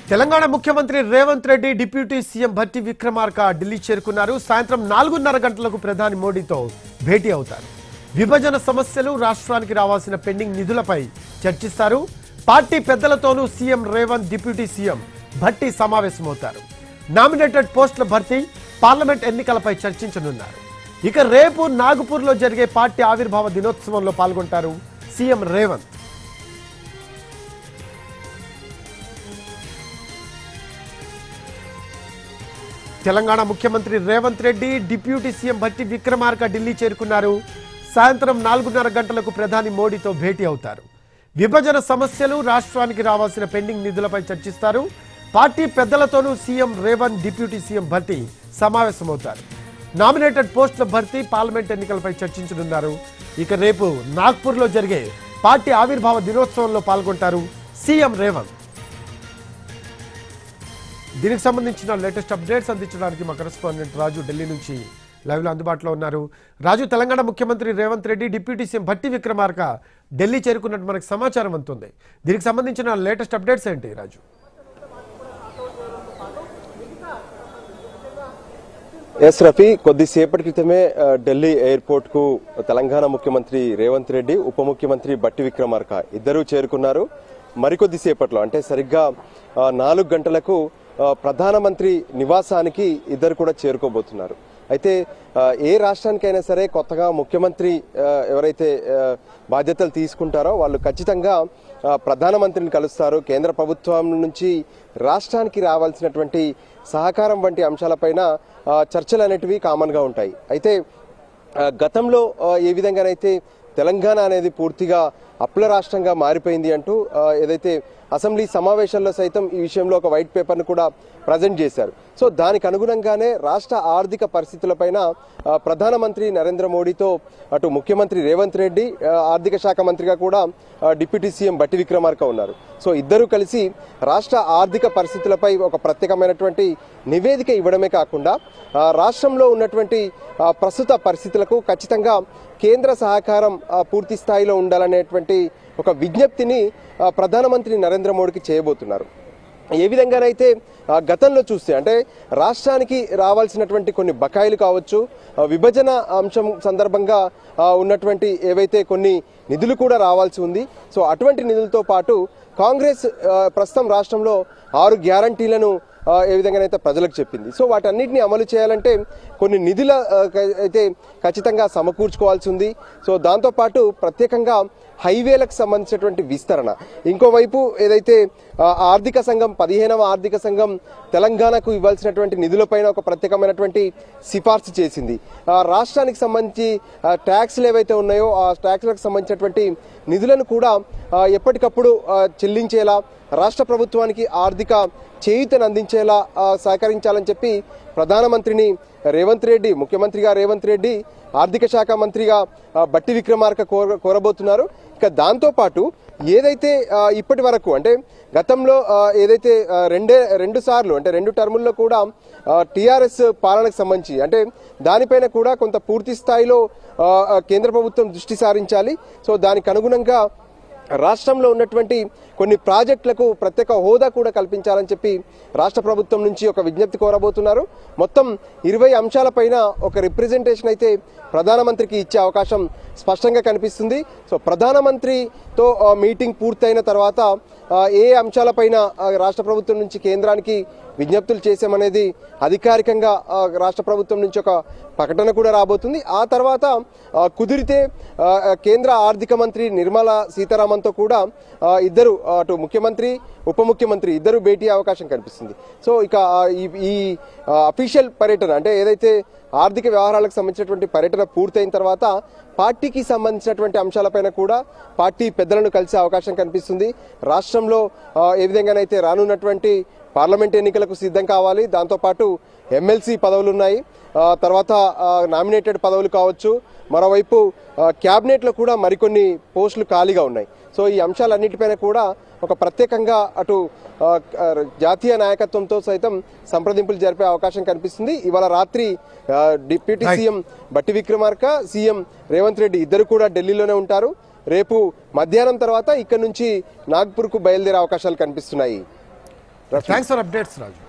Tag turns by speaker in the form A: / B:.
A: తెలంగాణ ముఖ్యమంత్రి Revanth Reddy deputy CM Bhatti Vikramarka Delhi చేరుకున్నారు సాయంత్రం నాలుగున్నర గంటలకు ప్రధాని మోడీతో భేటీ అవుతారు విభజన సమస్యలు రాష్ట్రానికి రావాల్సిన పెండింగ్ నిధులపై చర్చిస్తారు పార్టీ పెద్దలతోనూ CM Revanth deputy CM Bhatti సమావేశమవుతారు నామినేటెడ్ పోస్టుల భర్తీ పార్లమెంట్ ఎన్నికలపై చర్చించనున్నారు ఇక రేపు నాగపూర్లో జరిగే పార్టీ ఆవిర్భావ దినోత్సవంలో పాల్గొంటారు సీఎం రేవంత్ తెలంగాణ ముఖ్యమంత్రి రేవంత్ రెడ్డి డిప్యూటీ సీఎం భట్టి విక్రమార్క ఢిల్లీ చేరుకున్నారు సాయంత్రం నాలుగున్నర గంటలకు ప్రధాని మోడీతో భేటీ అవుతారు విభజన సమస్యలు రాష్ట్రానికి రావాల్సిన పెండింగ్ నిధులపై చర్చిస్తారు పార్టీ పెద్దలతోనూ CM Revanth deputy CM Bhatti సమావేశమవుతారు నామినేటెడ్ పోస్టుల భర్తీ పార్లమెంట్ ఎన్నికలపై చర్చించనున్నారు ఇక రేపు నాగ్పూర్లో జరిగే పార్టీ ఆవిర్భావ దినోత్సవంలో పాల్గొంటారు సీఎం రేవంత్ దీనికి సంబంధించిన లేటెస్ట్ అప్డేట్స్ అందించడానికి మా కరెస్పాండెంట్ రాజు ఢిల్లీ నుంచి లైవ్ లో అందుబాటులో ఉన్నారు రాజు తెలంగాణ ముఖ్యమంత్రి రేవంత్ రెడ్డి డిప్యూటీ సీఎం భట్టి విక్రమార్క ఢిల్లీ చేరుకున్నట్టు మనకు సమాచారం అందుతుంది దీనికి సంబంధించిన లేటెస్ట్ అప్డేట్స్ ఏంటి రాజు
B: ఎస్ రఫీ కొద్దిసేపటి క్రితమే ఆ, ఢిల్లీ ఎయిర్పోర్ట్ కు తెలంగాణ ముఖ్యమంత్రి రేవంత్ రెడ్డి ఉప ముఖ్యమంత్రి బట్టి విక్రమార్క ఇద్దరూ చేరుకున్నారు మరికొద్ది సేపట్లో అంటే సరిగ్గా ఆ, నాలుగు గంటలకు ఆ, ప్రధానమంత్రి నివాసానికి ఇద్దరు కూడా చేరుకోబోతున్నారు అయితే ఆ, ఏ రాష్ట్రానికైనా సరే కొత్తగా ముఖ్యమంత్రి ఆ, ఎవరైతే ఆ, బాధ్యతలు తీసుకుంటారో వాళ్ళు ఖచ్చితంగా ఆ, ప్రధానమంత్రిని కలుస్తారు కేంద్ర ప్రభుత్వం నుంచి రాష్ట్రానికి రావాల్సినటువంటి సహకారం వంటి అంశాలపైన ఆ, చర్చలు అనేటివి కామన్గా ఉంటాయి అయితే ఆ, గతంలో ఆ, ఏ విధంగానైతే తెలంగాణ అనేది పూర్తిగా అప్పుల రాష్ట్రంగా మారిపోయింది అంటూ ఆ, ఏదైతే అసెంబ్లీ సమావేశాల్లో సైతం ఈ విషయంలో ఒక వైట్ పేపర్ను కూడా ప్రజెంట్ చేశారు సో దానికి అనుగుణంగానే రాష్ట్ర ఆర్థిక పరిస్థితులపైన ఆ, ప్రధానమంత్రి నరేంద్ర మోడీతో అటు ముఖ్యమంత్రి రేవంత్ రెడ్డి ఆ, ఆర్థిక శాఖ మంత్రిగా కూడా ఆ, డిప్యూటీ సీఎం బట్టి విక్రమార్క ఉన్నారు సో ఇద్దరు కలిసి రాష్ట్ర ఆర్థిక పరిస్థితులపై ఒక ప్రత్యేకమైనటువంటి నివేదిక ఇవ్వడమే కాకుండా ఆ, రాష్ట్రంలో ఉన్నటువంటి ఆ, ప్రస్తుత పరిస్థితులకు ఖచ్చితంగా కేంద్ర సహకారం ఆ, పూర్తి స్థాయిలో ఉండాలనేటువంటి ఒక విజ్ఞప్తిని ఆ, ప్రధానమంత్రి నరేంద్ర మోడీకి చేయబోతున్నారు ఏ విధంగానైతే ఆ, గతంలో చూస్తే అంటే రాష్ట్రానికి రావాల్సినటువంటి కొన్ని బకాయిలు కావచ్చు ఆ, విభజన అంశం సందర్భంగా ఆ, ఉన్నటువంటి ఏవైతే కొన్ని నిధులు కూడా రావాల్సి ఉంది సో అటువంటి నిధులతో పాటు కాంగ్రెస్ ఆ, ప్రస్తుతం రాష్ట్రంలో ఆరు గ్యారంటీలను ఆ, ఏ విధంగానైతే ప్రజలకు చెప్పింది సో వాటన్నిటిని అమలు చేయాలంటే కొన్ని నిధుల ఆ, క- అయితే ఖచ్చితంగా సమకూర్చుకోవాల్సి ఉంది సో దాంతోపాటు ప్రత్యేకంగా హైవేలకు సంబంధించినటువంటి విస్తరణ ఇంకోవైపు ఏదైతే ఆ, ఆర్థిక సంఘం పదిహేనవ ఆర్థిక సంఘం తెలంగాణకు ఇవ్వాల్సినటువంటి నిధులపైన ఒక ప్రత్యేకమైనటువంటి సిఫార్సు చేసింది ఆ, రాష్ట్రానికి సంబంధించి ఆ, ట్యాక్స్లు ఏవైతే ఉన్నాయో ఆ ట్యాక్స్లకు సంబంధించినటువంటి నిధులను కూడా ఆ, ఎప్పటికప్పుడు ఆ, చెల్లించేలా రాష్ట్ర ప్రభుత్వానికి ఆర్థిక చేయూతను అందించేలా ఆ, సహకరించాలని చెప్పి ప్రధానమంత్రిని రేవంత్ రెడ్డి ముఖ్యమంత్రిగా రేవంత్ రెడ్డి ఆర్థిక శాఖ మంత్రిగా ఆ, బట్టి విక్రమార్క కోర కోరబోతున్నారు ఇక దాంతో పాటు ఏదైతే ఆ, ఇప్పటి వరకు అంటే గతంలో ఆ, ఏదైతే ఆ, రెండే రెండు సార్లు అంటే రెండు టర్ముల్లో కూడా టీఆర్ఎస్ పాలనకు సంబంధించి అంటే దానిపైన కూడా కొంత పూర్తి స్థాయిలో ఆ, ఆ, కేంద్ర ప్రభుత్వం దృష్టి సారించాలి సో దానికి అనుగుణంగా రాష్ట్రంలో ఉన్నటువంటి కొన్ని ప్రాజెక్టులకు ప్రత్యేక హోదా కూడా కల్పించాలని చెప్పి రాష్ట్ర ప్రభుత్వం నుంచి ఒక విజ్ఞప్తి కోరబోతున్నారు మొత్తం ఇరవై అంశాలపైన ఒక రిప్రజెంటేషన్ అయితే ప్రధానమంత్రికి ఇచ్చే అవకాశం స్పష్టంగా కనిపిస్తుంది సో ప్రధానమంత్రితో ఆ, మీటింగ్ పూర్తయిన తర్వాత ఆ, ఏ అంశాలపైన ఆ, రాష్ట్ర ప్రభుత్వం నుంచి కేంద్రానికి విజ్ఞప్తులు చేసామనేది అధికారికంగా ఆ, రాష్ట్ర ప్రభుత్వం నుంచి ఒక ప్రకటన కూడా రాబోతుంది ఆ తర్వాత ఆ, కుదిరితే ఆ, ఆ, కేంద్ర ఆర్థిక మంత్రి నిర్మలా సీతారామన్తో కూడా ఆ, ఇద్దరు ఆ, అటు ముఖ్యమంత్రి ఉప ముఖ్యమంత్రి ఇద్దరు భేటీ అయ్యే అవకాశం కనిపిస్తుంది సో ఇక ఆ, ఈ- ఈ అఫీషియల్ పర్యటన అంటే ఏదైతే ఆర్థిక వ్యవహారాలకు సంబంధించినటువంటి పర్యటన పూర్తయిన తర్వాత పార్టీకి సంబంధించినటువంటి అంశాలపైన కూడా పార్టీ పెద్దలను కలిసే అవకాశం కనిపిస్తుంది రాష్ట్రంలో ఆ, ఏ విధంగానైతే రానున్నటువంటి పార్లమెంట్ ఎన్నికలకు సిద్ధం కావాలి దాంతోపాటు ఎమ్మెల్సీ పదవులు ఉన్నాయి ఆ, తర్వాత నామినేటెడ్ పదవులు కావచ్చు మరోవైపు ఆ, క్యాబినెట్లో కూడా మరికొన్ని పోస్టులు ఖాళీగా ఉన్నాయి సో ఈ అంశాలన్నిటిపైన కూడా ఒక ప్రత్యేకంగా అటు ఆ, ఆ, జాతీయ నాయకత్వంతో సైతం సంప్రదింపులు జరిపే అవకాశం కనిపిస్తుంది ఇవాళ రాత్రి ఆ, డిప్యూటీ సీఎం బట్టి విక్రమార్క సీఎం రేవంత్ రెడ్డి ఇద్దరు కూడా ఢిల్లీలోనే ఉంటారు రేపు మధ్యాహ్నం తర్వాత ఇక్కడ నుంచి నాగ్పూర్కు బయలుదేరే అవకాశాలు కనిపిస్తున్నాయి
A: థ్యాంక్స్ ఫర్ అప్డేట్స్ రాజు